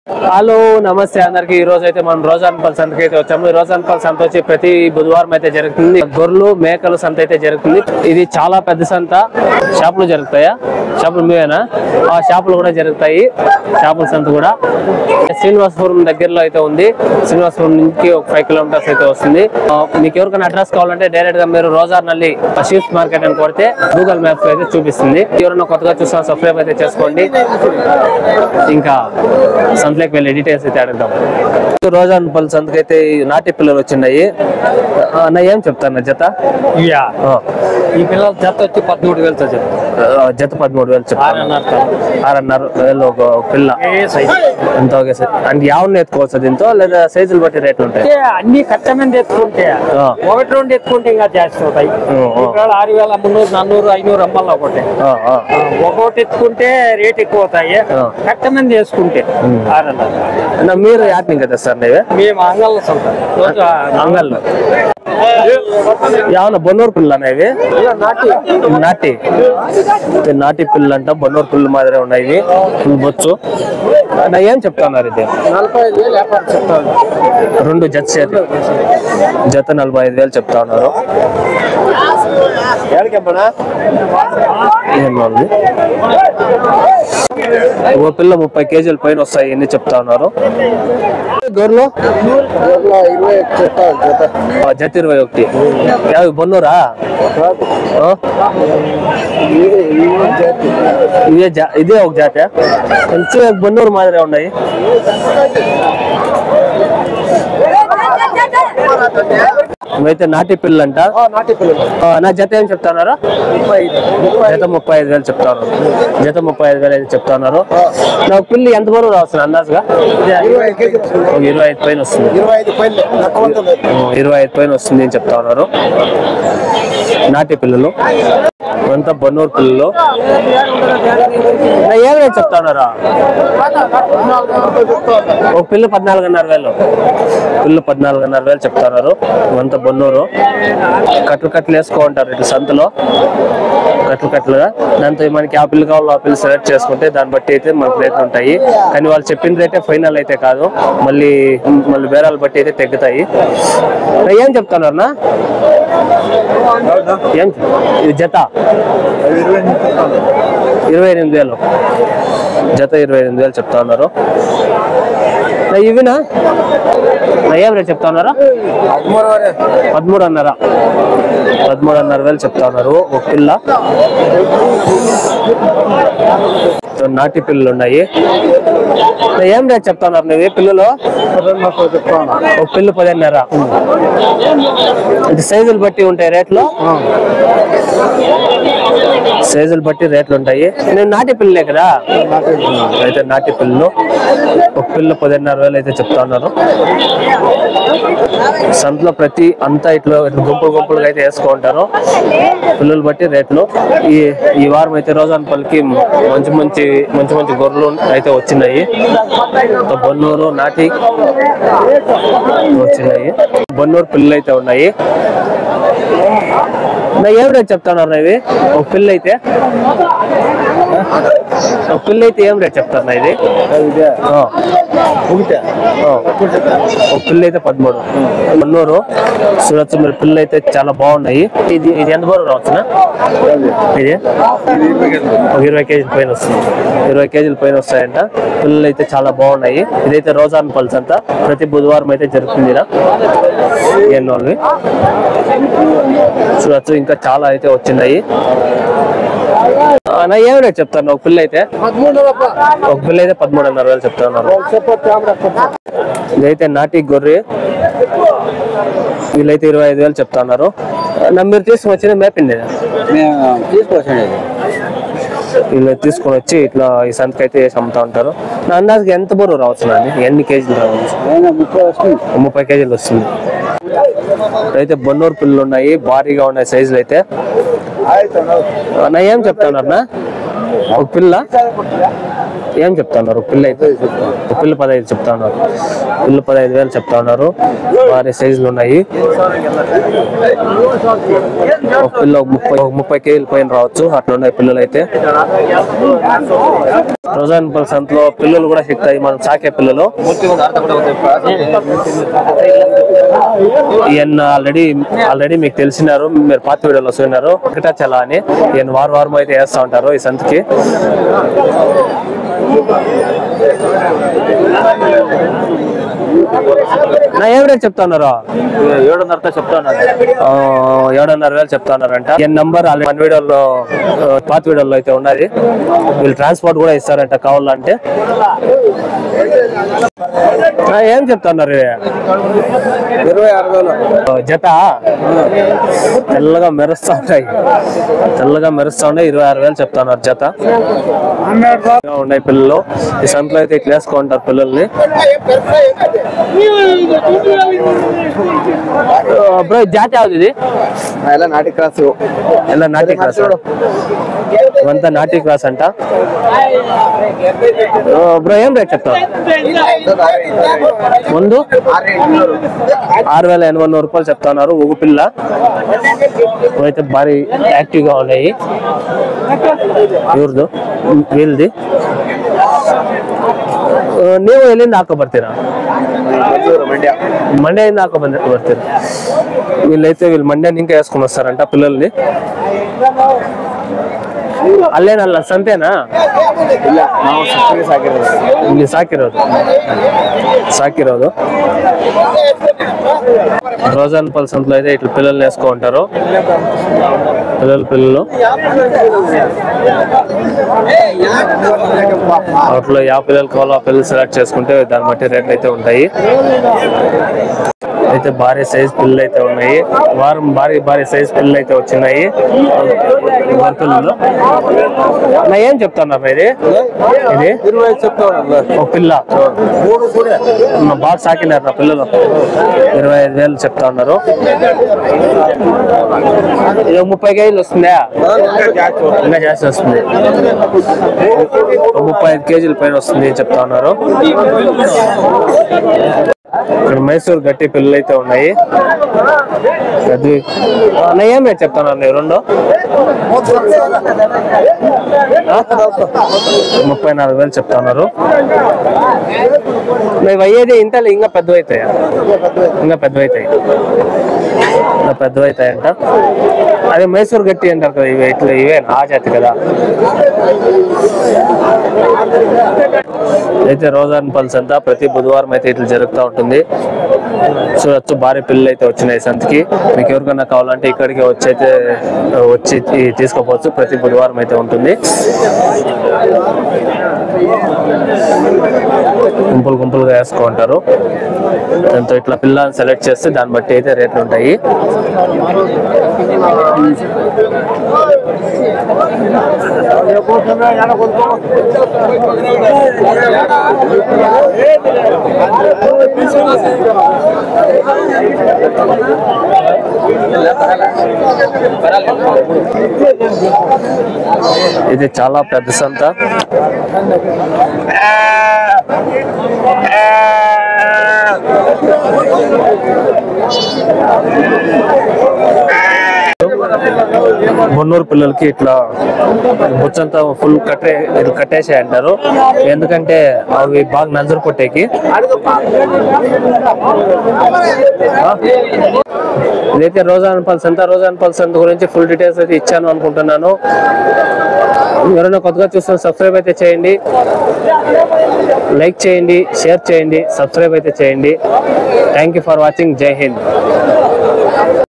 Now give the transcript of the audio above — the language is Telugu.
హలో నమస్తే అందరికి ఈ రోజు అయితే మనం రోజాన్పల్ సంతకి అయితే వచ్చాము ఈ రోజాన్పల్ సంత వచ్చి ప్రతి బుధవారం అయితే జరుగుతుంది గొర్రెలు మేకలు సంత అయితే జరుగుతుంది ఇది చాలా పెద్ద సంత షాపులు జరుగుతాయా షాపులు మీవేనా ఆ షాపులు కూడా జరుగుతాయి షాపుల సంత కూడా శ్రీనివాసపురం దగ్గరలో అయితే ఉంది శ్రీనివాసపురం నుంచి ఒక ఫైవ్ కిలోమీటర్స్ అయితే వస్తుంది ఆ, మీకు ఎవరికైనా అడ్రస్ కావాలంటే డైరెక్ట్ గా మీరు రోజార్ నల్లి షీప్స్ మార్కెట్ అని కొడితే గూగుల్ మ్యాప్స్ అయితే చూపిస్తుంది ఎవరైనా కొత్తగా చూస్తున్నా సబ్స్క్రైబ్ అయితే చేసుకోండి ఇంకా సంతలోకి వెళ్ళి డీటెయిల్స్ అయితే అడుగుతాం రోజాన్ పల్ సంతకి అయితే ఈ నాటి పిల్లలు వచ్చినాయి ఆ, నా ఏం చెప్తాను జత ఇయ్యా ఆ, ఈ పిల్లల జత వచ్చి పదమూడు వేలతో చెప్పు ఆ, జత పదమూడు వేలు చెప్తాను ఆరున్నర వేలు ఒక పిల్ల ఎంత ఒకే సైజ్ అంటే యావన్న ఎత్తుకోవచ్చు దీంతో లేదా సైజులు బట్టి రేట్లు ఉంటాయి అన్ని ఖర్చు మంది ఎత్తుకుంటే ఆ. ఒకటి రెండు ఎత్తుకుంటే ఇంకా జాస్తి అవుతాయి ఆ, ఆ. ఇక్కడ ఆరు వేల మున్నూరు నాన్నూరు ఐనూరు అమ్మల్లో ఒకటి ఆ, ఆ. ఒక్కొక్కటి ఎత్తుకుంటే రేట్ ఎక్కువ అవుతాయి ఆ. ఖర్చు మంది వేసుకుంటే ఆరున్నర నా మీరు యాటిని కదా సార్ నీవే మేము అంగళ్ళ సొంత రోజు అంగల్లో యావన బొన్నూరు పిల్ల అనేవి నాటి నాటి ఇది నాటి పిల్లలు అంట బొన్నూరు పిల్లలు మాదిరి ఉన్నాయి ఇవి ఫుల్ బొచ్చు నా ఏం చెప్తున్నారు ఇది నలభై ఐదు వేలు వ్యాపారం చెప్తాను రెండు జత చేతి జత నలభై ఐదు వేలు చెప్తా ఉన్నారు ఏం బాగుంది? ఓ పిల్ల ముప్పై కేజీల పైన వస్తాయి ఎన్ని చెప్తా ఉన్నారు గొర్రెలు ఇరవై చెప్తాను జత ఆ, జత ఇరవై ఒకటి యాభై బొన్నూరా ఆ? ఇదే జా- ఇదే ఒక జాత కొంచెం బొన్నూరు మాదిరి ఉన్నాయి ఇవైతే నాటి పిల్లలంట నాటి పిల్లలు ఆ, నా జత ఏం చెప్తున్నారు జత ముప్పై ఐదు వేలు చెప్తారు జత ముప్పై ఐదు వేలు అయితే చెప్తున్నారు నా పిల్లి ఎంత బరువు రావచ్చు అందాజుగా ఇరవై ఐదు కేజీలు ఒక ఇరవై ఐదు పైన వస్తుంది ఇరవై ఐదు పైన తక్కువ ఉంటుంది ఆ, ఇరవై ఐదు పైన వస్తుంది అని చెప్తా ఉన్నారు నాటి పిల్లలు అంతా బొన్నూరు పిల్లలు నా ఏం రేట్ చెప్తా ఉన్నారా ఒక పిల్ల పద్నాలుగున్నర వేలు పిల్లు పద్నాలుగున్నర వేలు చెప్తున్నారు ఇవంతా బొన్నూరు కట్లు కట్లు వేసుకో ఉంటారు ఇటు సంతలో కట్లు కట్లుగా దాంతో మనకి ఆ పిల్లు కావాలో ఆ పిల్లు సెలెక్ట్ చేసుకుంటే దాన్ని బట్టి అయితే మనకు రేట్లు ఉంటాయి కానీ వాళ్ళు చెప్పిన రేటే ఫైనల్ అయితే కాదు మళ్ళీ మళ్ళీ బేరాలు బట్టి అయితే తగ్గుతాయి నా ఏం చెప్తున్నారు నా ఏం ఇది జత ఇరవై ఎనిమిది వేలు జత ఇరవై ఎనిమిది వేలు చెప్తా ఉన్నారు నా ఇవినా నా ఏం రేట్ చెప్తా ఉన్నారా పదమూడు అన్నారా పదమూడున్నర వేలు చెప్తా ఉన్నారు ఒక పిల్ల సో నాటి పిల్లలు ఉన్నాయి నా ఏం రేట్ చెప్తా ఉన్నారు నువ్వు ఏ పిల్లలు ఒక పిల్లు పదిన్నర ఇది సైజులు బట్టి ఉంటాయి రేట్లు సైజులు బట్టి రేట్లు ఉంటాయి నేను నాటి పిల్లలే కదా అయితే నాటి పిల్లలు ఒక పిల్ల పదిన్నర వేలు అయితే చెప్తా ఉన్నారు సంతలో ప్రతి అంతా ఇట్లా ఇట్లా గుంపులు గుంపులుగా అయితే వేసుకుంటారు పిల్లలు బట్టి రేట్లు ఈ ఈ వారం అయితే రోజాన్ పల్లికి మంచి మంచి మంచి మంచి గొర్రెలు అయితే వచ్చినాయి సో బొన్నూరు నాటి వచ్చినాయి బొన్నూరు పిల్లలు అయితే ఉన్నాయి నా ఏం రేట్ చెప్తున్నారు ఇవి ఒక పిల్ల అయితే ఒక పిల్ల అయితే ఏం రేట్ చెప్తారు ఇది ఆ. ఆ. ఒక పిల్ల అయితే పదమూడు కొన్నూరు చూడొచ్చు మీరు పిల్లలు అయితే చాలా బాగున్నాయి ఇది ఇది ఎంత బరువు రావచ్చునా ఇది ఒక ఇరవై కేజీల పైన వస్తుంది ఇరవై కేజీల పైన వస్తాయంట పిల్లలు అయితే చాలా బాగున్నాయి ఇదైతే రోజాన్ పల్స్ అంట ప్రతి బుధవారం అయితే జరుగుతుంది ఈడ. ఎన్నోళ్ళవి చూడొచ్చు ఇంకా చాలా అయితే వచ్చినాయి ఆ, నా ఏం రేట్ చెప్తాను ఒక పిల్ల అయితే ఒక పిల్ల అయితే పదమూడున్నర వేలు చెప్తున్నారు ఇదైతే నాటి గొర్రె వీళ్ళైతే ఇరవై ఐదు వేలు చెప్తున్నారు నా మీరు తీసుకుని వచ్చిన మేపింది తీసుకొచ్చాను వీళ్ళు తీసుకొని వచ్చి ఇట్లా ఈ సంతకి అయితే వేసి అమ్ముతా ఉంటారు నా అందాజుకి ఎంత బరువు రావచ్చు నాది ఎన్ని కేజీలు రావచ్చు ముప్పై వస్తుంది ముప్పై కేజీలు వస్తుంది అయితే బొన్నూరు పిల్లలు ఉన్నాయి భారీగా ఉన్నాయి సైజులు అయితే నా ఏం చెప్తున్నారు నా ఒక పిల్ల ఏం చెప్తున్నారు పిల్ల అయితే పిల్ల పదహైదు చెప్తా ఉన్నారు పిల్ల పదహైదు వేలు చెప్తా ఉన్నారు భారీ సైజులు ఉన్నాయి ఒక పిల్ల ఒక ముప్పై ఒక ముప్పై కేజీల పైన రావచ్చు అట్లా ఉన్నాయి పిల్లలు అయితే రోజాన్ సంతలో పిల్లలు కూడా సిక్తాయి మనం సాకే పిల్లలు ఈయన ఆల్రెడీ ఆల్రెడీ మీకు తెలిసినారు మీరు పాత వీడియోలో చూసినారు వెంకటాచల అని ఈయన వారం వారం అయితే వేస్తా ఉంటారు ఈ సంతకి నా ఏం రేట్ చెప్తా ఉన్నారు ఏడున్నరతో చెప్తాను ఆ, ఏడున్నర వేలు చెప్తా ఉన్నారంట ఈ నంబర్ ఆల్రెడీ మన వీడియోలో ఆ, పాత వీడియోలో అయితే ఉన్నది వీళ్ళు ట్రాన్స్పోర్ట్ కూడా ఇస్తారంట కావాలంటే ఆ, ఏం చెప్తా ఉన్నారు ఇవి? ఇరవై ఆరు వేలు ఓ, జత తెల్లగా మెరుస్తా ఉంటాయి తెల్లగా మెరుస్తా ఉన్నాయి ఇరవై ఆరు వేలు చెప్తున్నారు జత ఇంకా ఉన్నాయి పిల్లలు ఈ సంతలో అయితే ఇట్లా వేసుకుంటారు పిల్లల్ని బ్రో జాతి యాವ್ದು ఇది ಎಲ್ಲ ನಾಟಿ ಕ್ರಾಸ್ ಎಲ್ಲ ನಾಟಿ ಕ್ರಾಸ್ ఇవంతా నాటి క్రాస్ అంట బ్రో ఏం రేట్ చెప్తావు ముందు ఆరు వేల ఎనభై వందల రూపాయలు చెప్తున్నారు ఒక పిల్ల అయితే భారీ యాక్టివ్ గా ఉన్నాయి ಇವ್ರದ್ದು వీళ్ళది ಆ, ನೀವು ಎಲ್ಲಿಂದ ಹಾಕೋ ಬರ್ತೀರಾ ಮಂಡ್ಯ ಮಂಡ್ಯದಿಂದ ಹಾಕೋ ಬಂದ ಬರ್ತೀರಾ వీళ్ళైతే వీళ్ళు మండ్య ఇంకా వేసుకొని వస్తారంట పిల్లల్ని ಅಲ್ಲೇನಲ್ಲ ಸಂತೆನಾ ಇಲ್ಲ ನಾವು ಸಕ್ಕರೆ ಸಾಕಿರೋದು ಇಲ್ಲಿ ಸಾಕಿರೋದು సాకిరోదు రోజాన్ పల్స్ అంతలో అయితే ఇట్లా పిల్లల్ని వేసుకో ఉంటారు పిల్లలు పిల్లలు వాటిలో యా పిల్లలు కావాలో ఆ పిల్లలు సెలెక్ట్ చేసుకుంటే దాన్ని బట్టి రేట్లు అయితే ఉంటాయి అయితే భారీ సైజ్ పిల్లలు అయితే ఉన్నాయి వారం భారీ భారీ సైజ్ పిల్లలు అయితే వచ్చినాయి వరి పిల్లలు నా ఏం చెప్తున్నారు ఇది ఇది ఇరవై ఐదు చెప్తాను ఒక పిల్ల ఉన్న బాగా సాకినారు నా పిల్లలు ఇరవై ఐదు వేలు చెప్తా ఉన్నారు ఇది ఒక ముప్పై కేజీలు వస్తుందా ఇంకా జాస్తి వస్తుంది ఒక ముప్పై ఐదు కేజీల పైన వస్తుంది అని చెప్తా ఉన్నారు ఇక్కడ మైసూర్ గట్టి పిల్లలు అయితే ఉన్నాయి అది అన్న ఏం రేట్ చెప్తాను నేను రెండు ఆ? ముప్పై నాలుగు వేలు చెప్తా ఉన్నారు ఇవి అయ్యేది ఇంత ఇంకా పెద్దవి అవుతాయా ఇంకా పెద్దవి అవుతాయి ఇంకా పెద్దవి అవుతాయంట అదే మైసూర్ గట్టి అంటారు కదా ఇవి ఇట్లా ఇవే ఆ జాతి కదా అయితే రోజాన్ పల్స్ అంతా ప్రతి బుధవారం అయితే ఇట్లా జరుగుతూ ఉంటుంది చూడొచ్చు భారీ పిల్లలు అయితే వచ్చినాయి ఈ సంతకి మీకు ఎవరికైనా కావాలంటే ఇక్కడికి వచ్చి అయితే వచ్చి తీ- తీసుకోపోవచ్చు ప్రతి బుధవారం అయితే ఉంటుంది గుంపులు గుంపులుగా వేసుకుంటారు దాంతో ఇట్లా పిల్లల్ని సెలెక్ట్ చేస్తే దాన్ని బట్టి అయితే రేట్లు ఉంటాయి ఇది చాలా పెద్ద సంత మున్నూరు పిల్లలకి ఇట్లా బుచ్చంతా ఫుల్ కట్టే ఇట్లా కట్టేసి అంటారు ఎందుకంటే అవి బాగా నంజరు కొట్టేకి ఆ? ఇదైతే రోజాన్ పల్స్ అంతా రోజాన్ పల్స్ అంత గురించి ఫుల్ డీటెయిల్స్ అయితే ఇచ్చాను అనుకుంటున్నాను ఎవరైనా కొత్తగా చూస్తే సబ్స్క్రైబ్ అయితే చేయండి లైక్ చేయండి షేర్ చేయండి సబ్స్క్రైబ్ అయితే చేయండి థ్యాంక్ యూ ఫర్ వాచింగ్ జై హింద్